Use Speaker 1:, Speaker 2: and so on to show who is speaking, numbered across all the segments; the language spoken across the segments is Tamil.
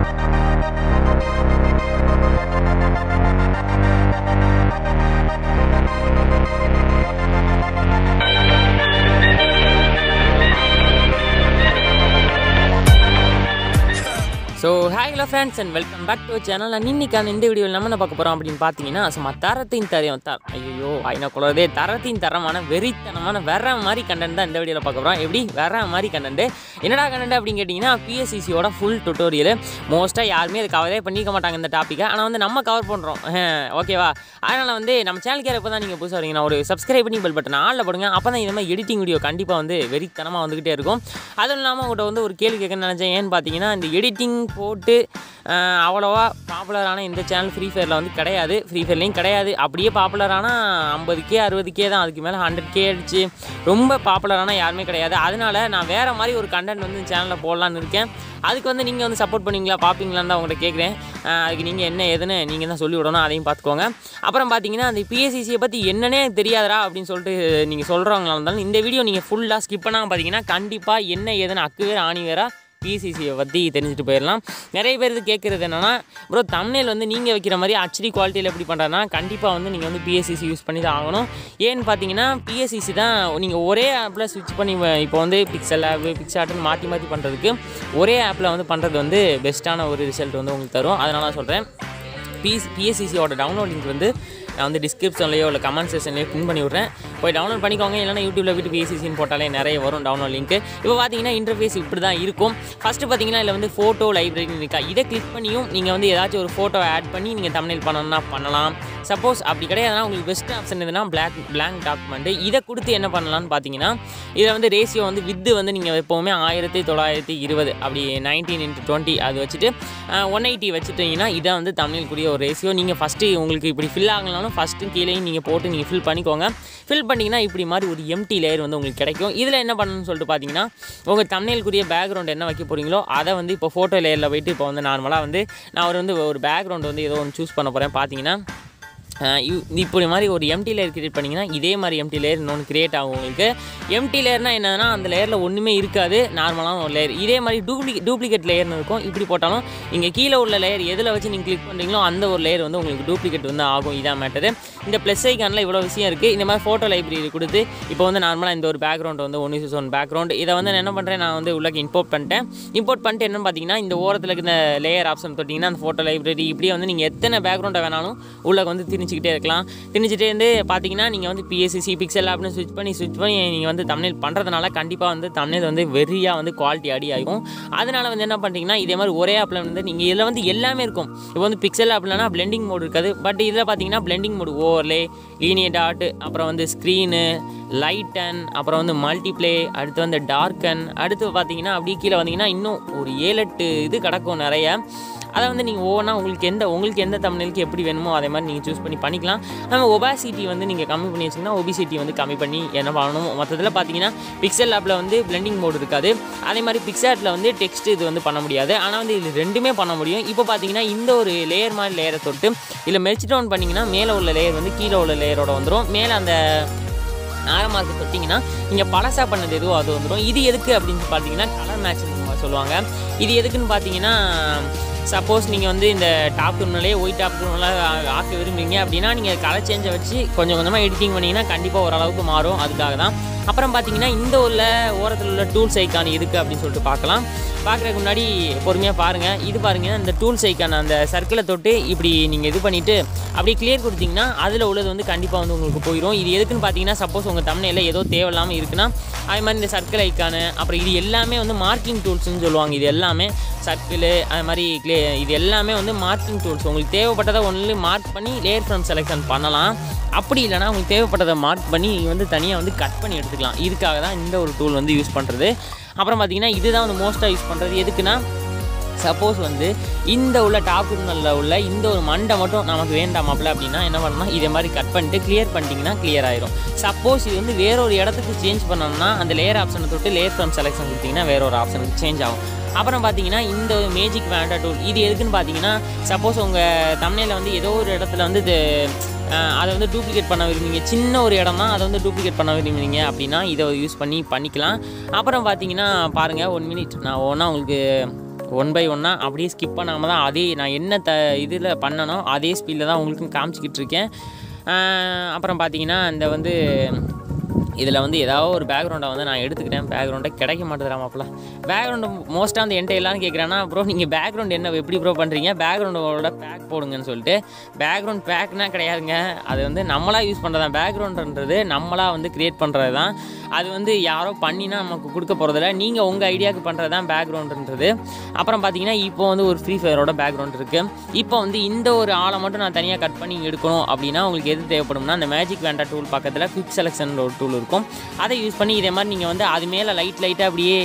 Speaker 1: so hi hello friends and welcome back to channel and இன்னைக்கான இந்த வீடியோவில் நம்ம என்ன பார்க்க போகிறோம் அப்படின்னு பார்த்தீங்கன்னா சும்மா தரத்தின் தரம் தர ஐயோ ஐநா குளதே தரத்தின் தரமான வெறித்தனமான வேற மாதிரி கண்டென்ட் தான் இந்த வீடியோவில் பார்க்க போகிறோம் எப்படி வேற மாதிரி கண்டென்ட் என்னடா கண்டென்ட் அப்படின்னு கேட்டிங்கன்னா பிஎஸ்சிசியோட ஃபுல் டுட்டோரியல் மோஸ்ட்டாக யாருமே அதை கவரே பண்ணிக்க மாட்டாங்க இந்த டாப்பிக்கை ஆனால் வந்து நம்ம கவர் பண்ணுறோம் ஓகேவா அதனால் வந்து நம்ம சேனலுக்கு இப்போ தான் நீங்கள் புதுசாக வரீங்கன்னா ஒரு சப்ஸ்கிரைப் பண்ணி பெல் பட்டன் ஆளில் போடுங்க அப்போ தான் இந்த மாதிரி எடிட்டிங் வீடியோ கண்டிப்பாக வந்து வெறித்தனமாக வந்துக்கிட்டே இருக்கும் அதுவும் இல்லாமல் உங்கள்கிட்ட வந்து ஒரு கேள்வி கேட்கணும்னு நினச்சேன் ஏன்னு பார்த்தீங்கன்னா இந்த எடிட்டிங் போட்டு அஹ், அவ்வளோவா பாப்புலரான இந்த சேனல் ஃப்ரீ ஃபயரில் வந்து கிடையாது ஃப்ரீ ஃபயர்லேயும் கிடையாது அப்படியே பாப்புலரான ஐம்பது கே அறுபது கே தான் அதுக்கு மேலே ஹண்ட்ரட் கே அடிச்சு ரொம்ப பாப்புலரான யாருமே கிடையாது அதனால நான் வேறு மாதிரி ஒரு கண்டென்ட் வந்து சேனலில் போடலான்னு இருக்கேன் அதுக்கு வந்து நீங்கள் வந்து சப்போர்ட் பண்ணுவீங்களா பார்ப்பீங்களான்னு தான் உங்கள்கிட்ட கேட்குறேன் அஹ், அதுக்கு நீங்கள் என்ன ஏதுன்னு நீங்கள் தான் சொல்லி விடணும் அதையும் பார்த்துக்கோங்க அப்புறம் பார்த்தீங்கன்னா அந்த பிஎஸ்சிசியை பற்றி என்னன்னே தெரியாதரா அப்படின்னு சொல்லிட்டு நீங்கள் சொல்கிறவங்களா இருந்தாலும் இந்த வீடியோ நீங்கள் ஃபுல்லாக ஸ்கிப் பண்ணாமல் பார்த்தீங்கன்னா கண்டிப்பாக என்ன ஏதுன்னு அக்கு வேறு ஆணி வேறா பிசிசியை பற்றி தெரிஞ்சுட்டு போயிடலாம் நிறைய பேர் இது கேட்குறது என்னென்னா ப்ரோ தமிழில் வந்து நீங்கள் வைக்கிற மாதிரி ஹச்டி குவாலிட்டியில் எப்படி பண்ணுறதுனா கண்டிப்பாக வந்து நீங்கள் வந்து பிஎஸ்சிசி யூஸ் பண்ணி தான் ஆகணும் ஏன்னு பார்த்தீங்கன்னா பிஎஸ்சிசி தான் நீங்கள் ஒரே ஆப்பில் ஸ்விட்ச் பண்ணி வ- இப்போ வந்து பிக்சல் ஆப் பிக்சாட்டுன்னு மாற்றி மாற்றி பண்ணுறதுக்கு ஒரே ஆப்பில் வந்து பண்ணுறது வந்து பெஸ்ட்டான ஒரு ரிசல்ட் வந்து உங்களுக்கு தரும் அதனால தான் சொல்கிறேன் பிஎஸ் பிஎஸ்சிசியோட டவுன்லோட் லிங்க் வந்து நான் வந்து டிஸ்கிரிப்ஷன்லையோ இல்லை கமெண்ட் செக்ஷன்லையோ பின் பண்ணி விட்றேன் போய் டவுன்லோட் பண்ணிக்கோங்க இல்லைனா யூடியூப்ல போய்ட்டு பிஎஸ்சிசின்னு போட்டாலே நிறைய வரும் டவுன்லோட் லிங்க் இப்போ பார்த்தீங்கன்னா இன்டர்ஃபேஸ் இப்படி தான் இருக்கும் ஃபஸ்ட்டு பார்த்தீங்கன்னா இதில் வந்து ஃபோட்டோ லைப்ரரி இருக்கா இதை கிளிக் பண்ணியும் நீங்கள் வந்து ஏதாச்சும் ஒரு ஃபோட்டோ ஆட் பண்ணி நீங்கள் தமிழில் பண்ணணும்னா பண்ணலாம் சப்போஸ் அப்படி கிடையாதுன்னா உங்களுக்கு பெஸ்ட் ஆப்ஷன் எதுனா பிளாக் blank டாக்குமெண்ட் இதை கொடுத்து என்ன பண்ணலாம்னு பார்த்தீங்கன்னா இதில் வந்து ரேஷியோ வந்து வித்து வந்து நீங்கள் எப்போவுமே ஆயிரத்தி தொள்ளாயிரத்தி இருபது அப்படி நைன்டீன் இன்ட்டு டுவெண்ட்டி அது வச்சுட்டு ஒன் எயிட்டி வச்சுட்டிங்கன்னா இதான் வந்து தமிழுக்குரிய ஒரு ரேஷியோ நீங்கள் ஃபஸ்ட்டு உங்களுக்கு இப்படி ஃபில் ஆகலனாலும் ஃபஸ்ட்டு கீழேயும் நீங்கள் போட்டு நீங்கள் ஃபில் பண்ணிக்கோங்க ஃபில் பண்ணிங்கன்னா இப்படி மாதிரி ஒரு எம்டி லேயர் வந்து உங்களுக்கு கிடைக்கும் இதில் என்ன பண்ணணும்னு சொல்லிட்டு பார்த்தீங்கன்னா உங்கள் தமிழுக்குரிய பேக்ரவுண்ட் என்ன வைக்க போகிறீங்களோ அதை வந்து இப்போ ஃபோட்டோ லேயரில் போயிட்டு இப்போ வந்து நார்மலாக வந்து நான் ஒரு வந்து ஒரு பேக்ரவுண்ட் வந்து ஏதோ ஒன்று சூஸ் பண்ண போகிறேன் பார்த்தீங்கன்னா அஹ் இ- இப்படி மாதிரி ஒரு எம்டி லேயர் கிரியேட் பண்ணிங்கன்னா இதே மாதிரி எம்டி லேயர் இன்னொன்று கிரியேட் ஆகும் உங்களுக்கு எம்டி லேயர்னால் என்னன்னா அந்த லேயரில் ஒன்றுமே இருக்காது நார்மலான ஒரு லேயர் இதே மாதிரி டூப்ளிகேட் டூப்ளிகேட் லேயர்னு இருக்கும் இப்படி போட்டாலும் இங்கே கீழே உள்ள லேயர் எதில் வச்சு நீங்கள் கிளிக் பண்ணுறீங்களோ அந்த ஒரு லேயர் வந்து உங்களுக்கு டூப்ளிகேட் வந்து ஆகும் இதான் மேட்டரு இந்த ப்ளஸ் ஐக்கானில் இவ்வளோ விஷயம் இருக்குது இந்த மாதிரி ஃபோட்டோ லைப்ரரி கொடுத்து இப்போ வந்து நார்மலாக இந்த ஒரு பேக்ரவுண்ட் வந்து ஒன் யூஸ் ஒன் பேக்ரவுண்ட் இதை வந்து நான் என்ன பண்ணுறேன் நான் வந்து உள்ளக்கு இம்போர்ட் பண்ணிட்டேன் இம்போர்ட் பண்ணிட்டு என்னன்னு பார்த்தீங்கன்னா இந்த ஓரத்தில் இருக்கிற லேயர் ஆப்ஷன் தொட்டிங்கன்னா அந்த ஃபோட்டோ லைப்ரரி இப்படியே வந்து நீங்கள் எத்தனை பேக்ரவுண்டை வேணாலும் உள்ளே வந்து திணிச்சிக்கிட்டே இருக்கலாம் திணிச்சிட்டே இருந்து பார்த்தீங்கன்னா நீங்கள் வந்து பிஎஸ்சி பிக்சல் அப்படின்னு ஸ்விட்ச் பண்ணி ஸ்விட்ச் பண்ணி நீங்கள் வந்து தமிழ் பண்ணுறதுனால கண்டிப்பாக வந்து தமிழ் வந்து வெறியாக வந்து குவாலிட்டி அடி ஆகும் அதனால வந்து என்ன பண்ணுறீங்கன்னா இதே மாதிரி ஒரே ஆப்பில் வந்து நீங்கள் இதில் வந்து எல்லாமே இருக்கும் இப்போ வந்து பிக்சல் ஆப்லனா பிளெண்டிங் மோடு இருக்காது பட் இதில் பார்த்தீங்கன்னா blending mode overlay linear dodge அப்புறம் வந்து ஸ்க்ரீனு லைட்டன் அப்புறம் வந்து மல்டிப்ளே அடுத்து வந்து டார்க்கன் அடுத்து பார்த்தீங்கன்னா அப்படியே கீழே வந்தீங்கன்னா இன்னும் ஒரு ஏழு எட்டு இது கிடக்கும் நிறைய அதை வந்து நீங்கள் ஒவ்வொன்றா உங்களுக்கு எந்த உங்களுக்கு எந்த தமிழுக்கு எப்படி வேணுமோ அதே மாதிரி நீங்கள் சூஸ் பண்ணி பண்ணிக்கலாம் நம்ம ஒபாசிட்டி வந்து நீங்கள் கம்மி பண்ணி வச்சிங்கன்னா ஒபிசிட்டி வந்து கம்மி பண்ணி என்ன பண்ணணும் மொத்தத்தில் பார்த்தீங்கன்னா பிக்சல் ஆப்பில் வந்து பிளெண்டிங் மோடு இருக்காது அதே மாதிரி பிக்சாட்டில் வந்து டெக்ஸ்ட் இது வந்து பண்ண முடியாது ஆனால் வந்து இது ரெண்டுமே பண்ண முடியும் இப்போ பார்த்தீங்கன்னா இந்த ஒரு லேயர் மாதிரி லேயரை தொட்டு இதில் மெர்ச் டவுன் பண்ணிங்கன்னா மேலே உள்ள லேயர் வந்து கீழே உள்ள லேயரோட வந்துடும் மேலே அந்த ஆரமார்க்கு தொட்டிங்கன்னா இங்கே பழசா பண்ணது எதுவோ அது வந்துடும் இது எதுக்கு அப்படின்னு பார்த்தீங்கன்னா கலர் மேட்ச் சொல்லுவாங்க இது எதுக்குன்னு பார்த்தீங்கன்னா சப்போஸ் நீங்கள் வந்து இந்த டாப் டூனாலே ஒயிட் டாப் டூனெலாம் ஆக்க விரும்புறீங்க அப்படின்னா நீங்கள் கலர் சேஞ்சை வச்சு கொஞ்சம் கொஞ்சமாக எடிட்டிங் பண்ணிங்கன்னா கண்டிப்பாக ஓரளவுக்கு மாறும் அதுக்காக தான் அப்புறம் பார்த்தீங்கன்னா இந்த உள்ள ஓரத்தில் உள்ள டூல்ஸ் ஐக்கான் எதுக்கு அப்படின்னு சொல்லிட்டு பார்க்கலாம் பார்க்குறதுக்கு முன்னாடி பொறுமையாக பாருங்கள் இது பாருங்க இந்த டூல்ஸ் ஐக்கான அந்த சர்க்கிளை தொட்டு இப்படி நீங்கள் இது பண்ணிவிட்டு அப்படியே கிளியர் கொடுத்தீங்கன்னா அதில் உள்ளது வந்து கண்டிப்பாக வந்து உங்களுக்கு போயிடும் இது எதுக்குன்னு பார்த்தீங்கன்னா சப்போஸ் உங்கள் தமிழில் ஏதோ தேவையில்லாமல் இருக்குன்னா அதே மாதிரி இந்த சர்க்கிள் ஐக்கானு அப்புறம் இது எல்லாமே வந்து மார்க்கிங் டூல்ஸ்னு சொல்லுவாங்க இது எல்லாமே சர்க்கிள் அது மாதிரி கிளே இது எல்லாமே வந்து மார்க்கிங் டூல்ஸ் உங்களுக்கு தேவைப்பட்டதை ஒன்லி மார்க் பண்ணி லேயர் ஃப்ரம் செலெக்ஷன் பண்ணலாம் அப்படி இல்லைனா உங்களுக்கு தேவைப்பட்டதை மார்க் பண்ணி நீங்கள் வந்து தனியாக வந்து கட் பண்ணி எடுத்துக்கலாம் இதுக்காக தான் இந்த ஒரு டூல் வந்து யூஸ் பண்ணுறது அப்புறம் பார்த்தீங்கன்னா இதுதான் வந்து மோஸ்ட்டாக யூஸ் பண்ணுறது எதுக்குன்னா சப்போஸ் வந்து இந்த உள்ள டாப் நல்ல உள்ள இந்த ஒரு மண்டை மட்டும் நமக்கு வேண்டாமாப்ல அப்படின்னா என்ன பண்ணணும் இதே மாதிரி கட் பண்ணிட்டு கிளியர் பண்ணிட்டீங்கன்னா கிளியர் ஆயிரும் சப்போஸ் இது வந்து வேற ஒரு இடத்துக்கு சேஞ்ச் பண்ணணும்னா அந்த லேயர் ஆப்ஷனை தொட்டு லேயர் ஃப்ரம் செலெக்ஷன் கொடுத்தீங்கன்னா வேற ஒரு ஆப்ஷனுக்கு சேஞ்ச் ஆகும் அப்புறம் பார்த்தீங்கன்னா இந்த மேஜிக் வேண்டா டூல் இது எதுக்குன்னு பார்த்தீங்கன்னா சப்போஸ் உங்கள் தமிழில் வந்து ஏதோ ஒரு இடத்துல வந்து இது அஹ், அதை வந்து டூப்ளிகேட் பண்ண விரும்புறீங்க சின்ன ஒரு இடம் தான் அதை வந்து டூப்ளிகேட் பண்ண விரும்புறீங்க அப்படின்னா இதை யூஸ் பண்ணி பண்ணிக்கலாம் அப்புறம் பார்த்தீங்கன்னா பாருங்கள் ஒன் மினிட் நான் ஒன்றா உங்களுக்கு ஒன் பை ஒன்னாக அப்படியே ஸ்கிப் பண்ணாமல் தான் அதே நான் என்ன த இதில் பண்ணனோ அதே ஸ்பீடில் தான் உங்களுக்கும் காமிச்சிக்கிட்டு இருக்கேன் ஆஹ் அப்புறம் பார்த்தீங்கன்னா இந்த வந்து இதில் வந்து ஏதாவது ஒரு பேக்ரவுண்டை வந்து நான் எடுத்துக்கிட்டேன் பேக்ரவுண்டை கிடைக்க மாட்டேதுடா மாப்பிள்ள பேக்ரவுண்டு மோஸ்ட்டாக அந்த என்கிட்ட எல்லாரும் கேட்குறேன்னா ப்ரோ நீங்கள் பேக்ரவுண்ட் என்ன எப்படி ப்ரோ பண்ணுறீங்க பேக்ரவுண்டோட பேக் போடுங்கன்னு சொல்லிட்டு பேக்ரவுண்ட் பேக்னா கிடையாதுங்க அது வந்து நம்மளாக யூஸ் பண்ணுறது தான் பேக்ரவுண்டுன்றது நம்மளாக வந்து க்ரியேட் பண்ணுறது தான் அது வந்து யாரோ பண்ணினா நமக்கு கொடுக்க போகிறதில்ல நீங்கள் உங்கள் ஐடியாவுக்கு பண்ணுறது தான் பேக்ரவுண்டுன்றது அப்புறம் பார்த்தீங்கன்னா இப்போ வந்து ஒரு ஃப்ரீ ஃபயரோட பேக்ரவுண்ட் இருக்குது இப்போ வந்து இந்த ஒரு ஆளை மட்டும் நான் தனியாக கட் பண்ணி எடுக்கணும் அப்படின்னா உங்களுக்கு எது தேவைப்படும்னா அந்த மேஜிக் வேண்டா டூல் பக்கத்தில் குவிக் செலெக்ஷன் ஒரு டூல் இருக்கும் அதை யூஸ் பண்ணி இதே மாதிரி நீங்கள் வந்து அது மேலே லைட் லைட்டாக அப்படியே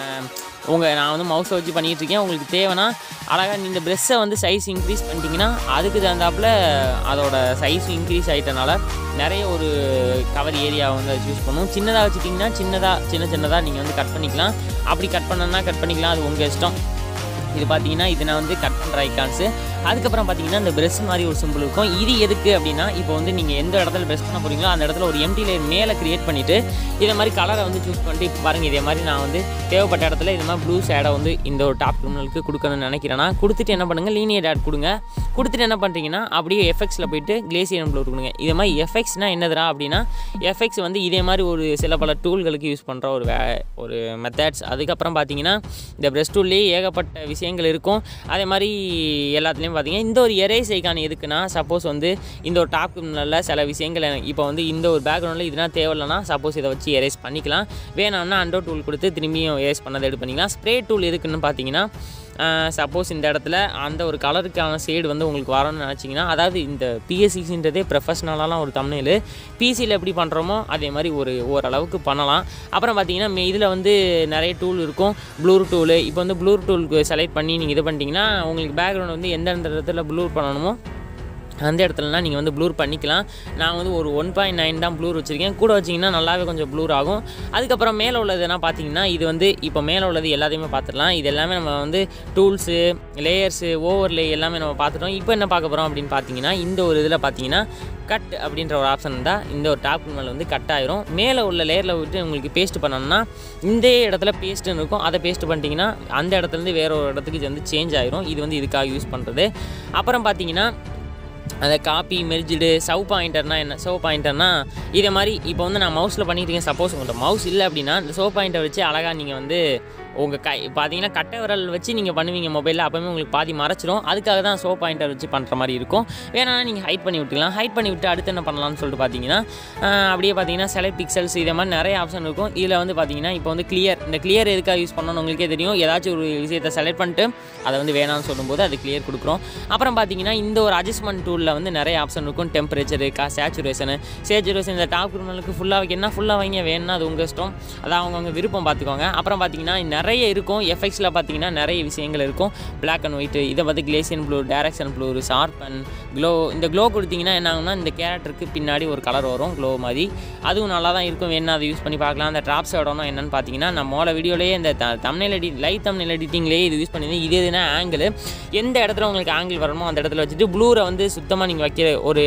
Speaker 1: உங்கள் நான் வந்து மவுஸை வச்சு பண்ணிகிட்டு இருக்கேன் உங்களுக்கு தேவைன்னா அழகாக இந்த ப்ரெஷ்ஷை வந்து சைஸ் இன்க்ரீஸ் பண்ணிட்டீங்கன்னா அதுக்கு தகுந்தாப்புல அதோட சைஸ் இன்க்ரீஸ் ஆகிட்டனால நிறைய ஒரு கவர் ஏரியா வந்து அது யூஸ் பண்ணும் சின்னதாக வச்சுட்டிங்கன்னா சின்னதாக சின்ன சின்னதாக நீங்கள் வந்து கட் பண்ணிக்கலாம் அப்படி கட் பண்ணணும்னா கட் பண்ணிக்கலாம் அது உங்கள் இஷ்டம் இது பார்த்தீங்கன்னா இது நான் வந்து கட் பண்ணுற ஐக்கான்ஸு அதுக்கப்புறம் பார்த்தீங்கன்னா இந்த ப்ரெஷ் மாதிரி ஒரு சிம்பிள் இருக்கும் இது எதுக்கு அப்படின்னா இப்போ வந்து நீங்கள் எந்த இடத்துல ப்ரெஷ் பண்ண போகிறீங்களோ அந்த இடத்துல ஒரு எம்டி லேயர் மேலே க்ரியேட் பண்ணிவிட்டு இதே மாதிரி கலரை வந்து சூஸ் பண்ணிட்டு இப்போ பாருங்கள் இதே மாதிரி நான் வந்து தேவைப்பட்ட இடத்துல இது மாதிரி ப்ளூ ஷேடை வந்து இந்த ஒரு டாப் கிரிமினலுக்கு கொடுக்கணும்னு நினைக்கிறேன்னா கொடுத்துட்டு என்ன பண்ணுங்கள் லீனியர் ஆட் கொடுங்க கொடுத்துட்டு என்ன பண்ணுறீங்கன்னா அப்படியே எஃபெக்ட்ஸில் போயிட்டு கிளேசியர் ப்ளூ கொடுங்க இதே மாதிரி எஃபெக்ட்ஸ்னால் என்னதுடா அப்படின்னா எஃபெக்ட்ஸ் வந்து இதே மாதிரி ஒரு சில பல டூல்களுக்கு யூஸ் பண்ணுற ஒரு வே ஒரு மெத்தட்ஸ் அதுக்கப்புறம் பார்த்தீங்கன்னா இந்த ப்ரெஷ் டூல்லேயே ஏகப்பட்ட விஷயங்கள் இருக்கும் அதே மாதிரி எல்லாத்துலேயும் பார்த்தீங்கன்னா இந்த ஒரு எரேஸ் ஐக்கான் எதுக்குன்னா சப்போஸ் வந்து இந்த ஒரு டாப் நல்ல சில விஷயங்கள் எனக்கு இப்போ வந்து இந்த ஒரு பேக்ரவுண்டில் இதெல்லாம் தேவையில்லைனா சப்போஸ் இதை வச்சு எரேஸ் பண்ணிக்கலாம் வேணாம்னா அண்டோ டூல் கொடுத்து திரும்பியும் எரேஸ் பண்ணதை எடுத்து பண்ணிக்கலாம் ஸ்ப்ரே டூல் எதுக்குன்னு பார்த்தீங்கன்னா சப்போஸ் இந்த இடத்துல அந்த ஒரு கலருக்கான ஷேடு வந்து உங்களுக்கு வரணும்னு நினச்சிங்கன்னா அதாவது இந்த பிஎஸ்சின்றதே ப்ரொஃபஷ்னலாலாம் ஒரு தமிழ் பிசியில் எப்படி பண்ணுறோமோ அதே மாதிரி ஒரு ஓரளவுக்கு பண்ணலாம் அப்புறம் பார்த்தீங்கன்னா இதில் வந்து நிறைய டூல் இருக்கும் ப்ளூர் டூலு இப்போ வந்து ப்ளூர் டூலுக்கு செலக்ட் பண்ணி நீங்கள் இது பண்ணிட்டீங்கன்னா உங்களுக்கு பேக்ரவுண்ட் வந்து எந்தெந்த இடத்துல ப்ளூர் பண்ணணுமோ அந்த இடத்துலலாம் நீங்கள் வந்து ப்ளூர் பண்ணிக்கலாம் நான் வந்து ஒரு ஒன் பாயிண்ட் நைன் தான் ப்ளூர் வச்சுருக்கேன் கூட வச்சிங்கன்னா நல்லாவே கொஞ்சம் ப்ளூர் ஆகும் அதுக்கப்புறம் மேலே உள்ளது என்ன பார்த்தீங்கன்னா இது வந்து இப்போ மேலே உள்ளது எல்லாத்தையுமே பார்த்துடலாம் இது எல்லாமே நம்ம வந்து டூல்ஸு லேயர்ஸு ஓவர்லே எல்லாமே நம்ம பார்த்துட்டோம் இப்போ என்ன பார்க்க போகிறோம் அப்படின்னு பார்த்தீங்கன்னா இந்த ஒரு இதில் பார்த்தீங்கன்னா கட் அப்படின்ற ஒரு ஆப்ஷன் தான் இந்த ஒரு டாப் மேலே வந்து கட் ஆயிரும் மேலே உள்ள லேயரில் விட்டு உங்களுக்கு பேஸ்ட் பண்ணணும்னா இந்த இடத்துல பேஸ்ட்டுன்னு இருக்கும் அதை பேஸ்ட் பண்ணிட்டீங்கன்னா அந்த இடத்துலேருந்து வேற ஒரு இடத்துக்கு இது வந்து சேஞ்ச் ஆயிரும் இது வந்து இதுக்காக யூஸ் பண்ணுறது அப்புறம் பார்த்தீங்கன்னா அந்த காப்பி மெர்ஜிடு சவ் பாயிண்டர்னா என்ன சவ் பாயிண்டர்னா இதே மாதிரி இப்போ வந்து நான் மவுஸில் பண்ணிட்டு இருக்கேன் சப்போஸ் உங்கள்கிட்ட மவுஸ் இல்லை அப்படின்னா இந்த சவ் பாயிண்டர் வச்சு அழகாக நீங்கள் வந்து உங்கள் கை பார்த்தீங்கன்னா கட்டை விரல் வச்சு நீங்கள் பண்ணுவீங்க மொபைலில் அப்போவுமே உங்களுக்கு பாதி மறைச்சிரும் அதுக்காக தான் சோ பாயிண்டர் வச்சு பண்ணுற மாதிரி இருக்கும் வேணா நீங்கள் ஹைட் பண்ணி விட்டுக்கலாம் ஹைட் பண்ணி விட்டு அடுத்து என்ன பண்ணலாம்னு சொல்லிட்டு பார்த்தீங்கன்னா ஆஹ், அப்படியே பார்த்தீங்கன்னா செலக்ட் பிக்சல்ஸ் இதே மாதிரி நிறைய ஆப்ஷன் இருக்கும் இதில் வந்து பார்த்தீங்கன்னா இப்போ வந்து கிளியர் இந்த கிளியர் எதுக்காக யூஸ் பண்ணணும்னு உங்களுக்கே தெரியும் ஏதாச்சும் ஒரு விஷயத்தை செலக்ட் பண்ணிட்டு அதை வந்து வேணாம்னு சொல்லும்போது அது கிளியர் கொடுக்குறோம் அப்புறம் பார்த்தீங்கன்னா இந்த ஒரு அட்ஜஸ்ட்மெண்ட் டூலில் வந்து நிறைய ஆப்ஷன் இருக்கும் டெம்பரேச்சரு கா சேச்சுரேஷனு சேச்சுரேஷன் இந்த டாப் கிரிமினலுக்கு ஃபுல்லாக வைக்கணும்னா ஃபுல்லாக வைங்க வேணும்னா அது உங்கள் இஷ்டம் அதான் அவங்கவுங்க விருப்பம் பார்த்துக்கோங்க அப்புறம் பார்த்தீங்கன்னா நிறைய இருக்கும் எஃபெக்ட்ஸில் பார்த்தீங்கன்னா நிறைய விஷயங்கள் இருக்கும் Black அண்ட் ஒயிட் இதை பார்த்து gaussian blur direction blur sharpen glow இந்த க்ளோ கொடுத்தீங்கன்னா என்ன ஆகும்னா இந்த கேரக்டருக்கு பின்னாடி ஒரு கலர் வரும் க்ளோ மாதிரி அதுவும் நல்லா தான் இருக்கும் வேணா அதை யூஸ் பண்ணி பார்க்கலாம் அந்த ட்ராப்ஸ் இடம்னா என்னன்னு பார்த்தீங்கன்னா நம்மளோட வீடியோலேயே இந்த தமிழ் எடிட் லைவ் தமிழ் எடிட்டிங்லேயே இது யூஸ் பண்ணி இது எதுனா ஆங்கிள் எந்த இடத்துல உங்களுக்கு ஆங்கிள் வரணுமோ அந்த இடத்துல வச்சுட்டு ப்ளூரை வந்து சுத்தமாக நீங்கள் வைக்கிற ஒரு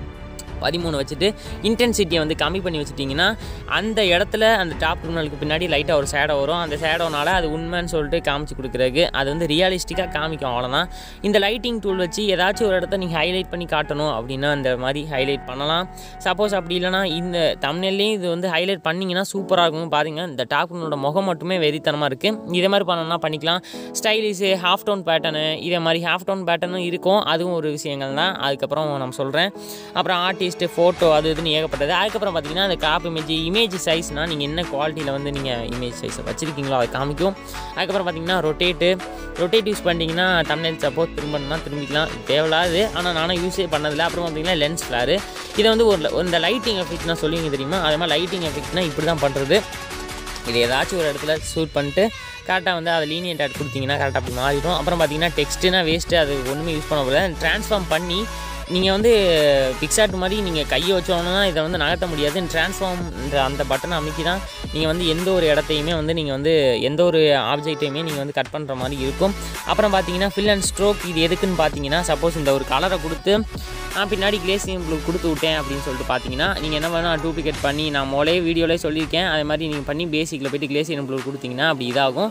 Speaker 1: பதிமூணு வச்சுட்டு இன்டென்சிட்டியை வந்து கம்மி பண்ணி வச்சுட்டிங்கன்னா அந்த இடத்துல அந்த டாப் கிரிமினலுக்கு பின்னாடி லைட்டாக ஒரு சேடோ வரும் அந்த சேடோனால அது உண்மைன்னு சொல்லிட்டு காமிச்சு கொடுக்குறதுக்கு அது வந்து ரியலிஸ்டிக்காக காமிக்கும் அவ்வளோதான் இந்த லைட்டிங் டூல் வச்சு ஏதாச்சும் ஒரு இடத்த நீங்கள் ஹைலைட் பண்ணி காட்டணும் அப்படின்னா இந்த மாதிரி ஹைலைட் பண்ணலாம் சப்போஸ் அப்படி இல்லைனா இந்த தமிழ்லேயும் இது வந்து ஹைலைட் பண்ணிங்கன்னா சூப்பராக இருக்கும் பாருங்க இந்த டாப் கிரிமினலோட முகம் மட்டுமே வெறித்தனமாக இருக்குது இதே மாதிரி பண்ணணும்னா பண்ணிக்கலாம் ஸ்டைலிஷு ஹாஃப் டவுன் பேட்டர்னு இதே மாதிரி ஹாஃப் டவுன் பேட்டர்னும் இருக்கும் அதுவும் ஒரு விஷயங்கள் தான் அதுக்கப்புறம் நான் சொல்கிறேன் அப்புறம் ஆர்டிஸ்ட்டு ஃபோட்டோ அது இதுன்னு ஏகப்பட்டது அதுக்கப்புறம் பார்த்தீங்கன்னா அந்த காப் இமேஜ் இமேஜ் சைஸ்னால் நீங்கள் என்ன குவாலிட்டியில் வந்து நீங்கள் இமேஜ் சைஸை வச்சுருக்கீங்களோ அதை காமிக்கும் அதுக்கப்புறம் பார்த்தீங்கன்னா ரொட்டேட்டு ரொட்டேட் யூஸ் பண்ணிட்டீங்கன்னா தமிழ் சப்போஸ் திரும்பணும்னா திரும்பிக்கலாம் இது தேவையில்லாது ஆனால் நானும் யூஸே பண்ணதில்லை அப்புறம் பார்த்தீங்கன்னா லென்ஸ் ஃப்ளாரு இதை வந்து ஒரு இந்த லைட்டிங் எஃபெக்ட்னா சொல்லுவீங்க தெரியுமா அதே மாதிரி லைட்டிங் எஃபெக்ட்னா இப்படி தான் பண்ணுறது இது ஏதாச்சும் ஒரு இடத்துல ஷூட் பண்ணிட்டு கரெக்டாக வந்து அதை லீனியன்ட் ஆட் கொடுத்தீங்கன்னா கரெக்டாக அப்படி மாறிடும் அப்புறம் பார்த்தீங்கன்னா டெக்ஸ்ட்டுனா வேஸ்ட்டு அது ஒன்றுமே யூஸ் பண்ண முடியாது ட்ரான்ஸ்ஃபார்ம் பண்ணி நீங்கள் வந்து பிக்சாட் மாதிரி நீங்கள் கையை வச்சோன்னா இதை வந்து நகர்த்த முடியாது ட்ரான்ஸ்ஃபார்ம்ன்ற அந்த பட்டனை அமைக்கி தான் நீங்கள் வந்து எந்த ஒரு இடத்தையுமே வந்து நீங்கள் வந்து எந்த ஒரு ஆப்ஜெக்டையுமே நீங்கள் வந்து கட் பண்ணுற மாதிரி இருக்கும் அப்புறம் பார்த்தீங்கன்னா ஃபில் அண்ட் ஸ்ட்ரோக் இது எதுக்குன்னு பார்த்தீங்கன்னா சப்போஸ் இந்த ஒரு கலரை கொடுத்து நான் பின்னாடி கிளேசியம் ப்ளூ கொடுத்து விட்டேன் அப்படின்னு சொல்லிட்டு பார்த்தீங்கன்னா நீங்கள் என்ன வேணால் டூப்ளிகேட் பண்ணி நான் மொழே வீடியோலேயே சொல்லியிருக்கேன் அதே மாதிரி நீங்கள் பண்ணி பேசிக்கில் போயிட்டு கிளேசியம் ப்ளூ கொடுத்தீங்கன்னா அப்படி இதாகும்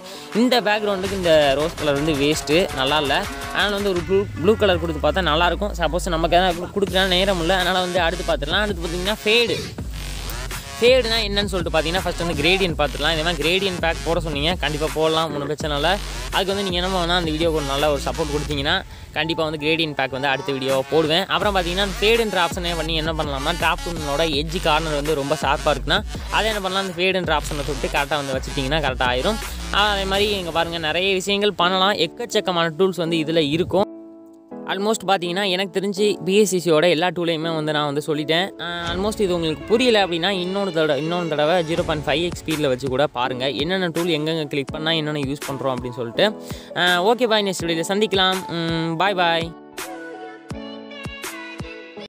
Speaker 1: இந்த பேக்ரவுண்டுக்கு இந்த ரோஸ் கலர் வந்து வேஸ்ட்டு நல்லா இல்லை அதனால் வந்து ஒரு ப்ளூ ப்ளூ கலர் கொடுத்து பார்த்தா நல்லாயிருக்கும் சப்போஸ் நமக்கு எதாவது கொடுக்குற நேரம் இல்லை அதனால் வந்து அடுத்து பார்த்துடலாம் அடுத்து பார்த்தீங்கன்னா ஃபேடு ஃபேடுனா என்னன்னு சொல்லிட்டு பார்த்தீங்கன்னா ஃபஸ்ட் வந்து கிரேடியன் பார்த்துக்கலாம் இதே மாதிரி கிரேடியன் பேக் போட சொன்னீங்க கண்டிப்பாக போடலாம் ஒன்றும் பிரச்சனை இல்லை அதுக்கு வந்து நீங்கள் என்ன பண்ணால் அந்த வீடியோக்கு ஒரு நல்ல ஒரு சப்போர்ட் கொடுத்தீங்கன்னா கண்டிப்பாக வந்து கிரேடியன் பேக் வந்து அடுத்த வீடியோ போடுவேன் அப்புறம் பார்த்தீங்கன்னா ஃபேடுன்ற ஆப்ஷனே பண்ணி என்ன பண்ணலாம்னா டாப் டூனோட எட்ஜ் கார்னர் வந்து ரொம்ப ஷார்ப்பாக இருக்குன்னா அதை என்ன பண்ணலாம் அந்த ஃபேடுன்ற ஆப்ஷனை தொட்டு கரெக்டாக வந்து வச்சுட்டிங்கன்னா கரெக்டாக ஆயிரும் அதே மாதிரி இங்கே பாருங்கள் நிறைய விஷயங்கள் பண்ணலாம் எக்கச்சக்கமான டூல்ஸ் வந்து இதில் இருக்கும் ஆல்மோஸ்ட் பார்த்தீங்கன்னா எனக்கு தெரிஞ்சு பிஎஸ்சிசியோட எல்லா டூலையுமே வந்து நான் வந்து சொல்லிட்டேன் ஆல்மோஸ்ட் இது உங்களுக்கு புரியல அப்படின்னா இன்னொரு தடவை இன்னொரு தடவை ஜீரோ பாயிண்ட் ஃபைவ் எக்ஸ் ஸ்பீடில் வச்சு கூட பாருங்கள் என்னென்ன டூல் எங்கெங்கே கிளிக் பண்ணால் என்னென்ன யூஸ் பண்ணுறோம் அப்படின்னு சொல்லிட்டு ஓகே பாய் நெக்ஸ்ட் வீடியோவில் சந்திக்கலாம் பாய் பாய்